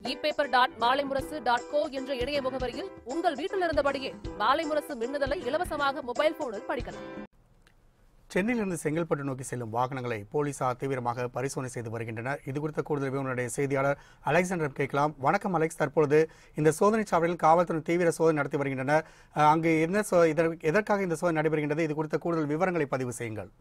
இ-பேப்பர் dot மாலை முரசு dot co என்ற இணைய முகவரியில் உங்கள் வீட்டில் இருந்தபடியே மாலை முரசு மின்னுதலை இலவசமாக மொபைல் போனில் படிக்கலாம் சென்னையிலிருந்து செங்கல்பட்டு நோக்கி செல்லும் வாகனங்களை போலீசார் தீவிரமாக பரிசோதனை செய்து வருகின்றனர் இது குறித்த கூடுதல் விவரங்களுடைய செய்தியாளர் அலெக்சாண்டர் கேட்கலாம் வணக்கம் அலெக்ஸ் தற்பொழுது இந்த சோதனை சாவடியில் காவல்துறை தீவிர சோதனை நடத்தி வருகின்றனர் அஹ், அங்கு என்ன சோ- இதற்கு- எதற்காக இந்த சோதனை நடைபெறுகின்றது இது குறித்த கூடுதல் விவரங்களை பதிவு செய்யுங்கள்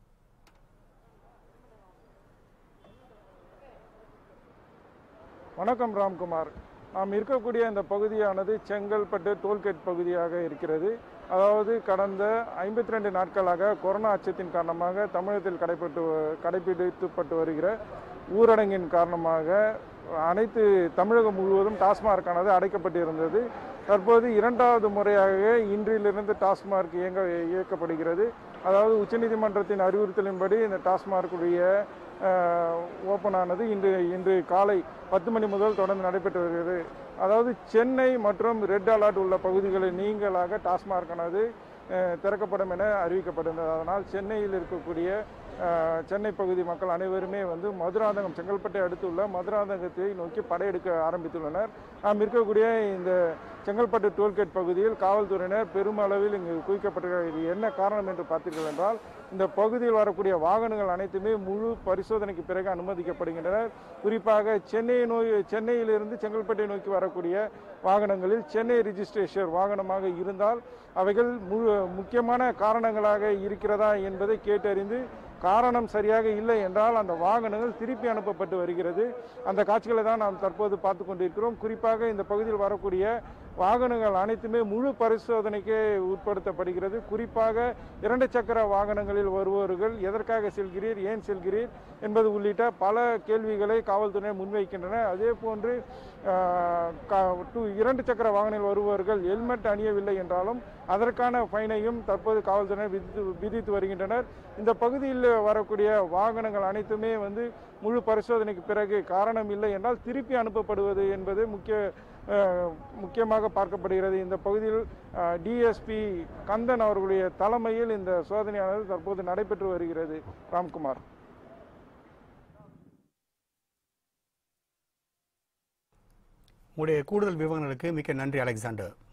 வணக்கம் ராம்குமார் நாம் இருக்கக்கூடிய இந்த பகுதியானது செங்கல்பட்டு டோல்கேட் பகுதியாக இருக்கிறது அதாவது கடந்த ஐம்பத்தி ரெண்டு நாட்களாக கொரோனா அச்சத்தின் காரணமாக தமிழகத்தில் கடைப்பட்டு கடைபிடிக்கப்பட்டு வருகிற ஊரடங்கின் காரணமாக அனைத்து தமிழகம் முழுவதும் டாஸ்மார்க்கானது அடைக்கப்பட்டிருந்தது தற்போது இரண்டாவது முறையாக இன்றிலிருந்து டாஸ்மார்க் இயங்க இயக்கப்படுகிறது அதாவது உச்சநீதிமன்றத்தின் அறிவுறுத்தலின்படி இந்த டாஸ்மார்க்குடைய ஓப்பன் ஆனது இன்று இன்று காலை பத்து மணி முதல் தொடர்ந்து நடைபெற்று வருகிறது அதாவது சென்னை மற்றும் ரெட் அலர்ட் உள்ள பகுதிகளில் நீங்களாக டாஸ்மார்க்கானது அஹ், திறக்கப்படும் என அறிவிக்கப்பட்டிருந்தது அதனால் சென்னையில் இருக்கக்கூடிய அஹ், சென்னை பகுதி மக்கள் அனைவருமே வந்து மதுராந்தகம் செங்கல்பட்டை அடுத்துள்ள மதுராந்தகத்தை நோக்கி படையெடுக்க ஆரம்பித்துள்ளனர் நாம் இருக்கக்கூடிய இந்த செங்கல்பட்டு டோல்கேட் பகுதியில் காவல்துறையினர் பெருமளவில் இங்கு குவிக்கப்பட்டிருக்கிறார் இது என்ன காரணம் என்று பார்த்தீர்கள் என்றால் இந்த பகுதியில் வரக்கூடிய வாகனங்கள் அனைத்துமே முழு பரிசோதனைக்கு பிறகு அனுமதிக்கப்படுகின்றனர் குறிப்பாக சென்னை நோய் சென்னையிலிருந்து செங்கல்பட்டை நோக்கி வரக்கூடிய வாகனங்களில் சென்னை ரிஜிஸ்ட்ரேஷன் வாகனமாக இருந்தால் அவைகள் முழு முக்கியமான காரணங்களாக இருக்கிறதா என்பதை கேட்டறிந்து காரணம் சரியாக இல்லை என்றால் அந்த வாகனங்கள் திருப்பி அனுப்பப்பட்டு வருகிறது அந்த காட்சிகளை தான் நாம் தற்போது பார்த்து கொண்டிருக்கிறோம் குறிப்பாக இந்த பகுதியில் வரக்கூடிய வாகனங்கள் அனைத்துமே முழு பரிசோதனைக்கு உட்படுத்தப்படுகிறது குறிப்பாக இரண்டு சக்கர வாகனங்களில் வருபவர்கள் எதற்காக செல்கிறீர் ஏன் செல்கிறீர் என்பது உள்ளிட்ட பல கேள்விகளை காவல்துறை முன்வைக்கின்றன அதே போன்று ஆஹ், கா- டூ- இரண்டு சக்கர வாகனத்தில் வருபவர்கள் ஹெல்மெட் அணியவில்லை என்றாலும் அதற்கான ஃபைனையும் தற்போது காவல்துறையினர் விதித்து விதித்து வருகின்றனர் இந்த பகுதியில் வரக்கூடிய வாகனங்கள் அனைத்துமே வந்து முழு பரிசோதனைக்கு பிறகு காரணம் இல்லை என்றால் திருப்பி அனுப்பப்படுவது என்பது முக்கிய அஹ், முக்கியமாக பார்க்கப்படுகிறது இந்த பகுதியில் டிஎஸ்பி கந்தன் அவர்களுடைய தலைமையில் இந்த சோதனையானது தற்போது நடைபெற்று வருகிறது ராம்குமார் உங்களுடைய கூடுதல் விவரங்களுக்கு மிக்க நன்றி அலெக்சாண்டர்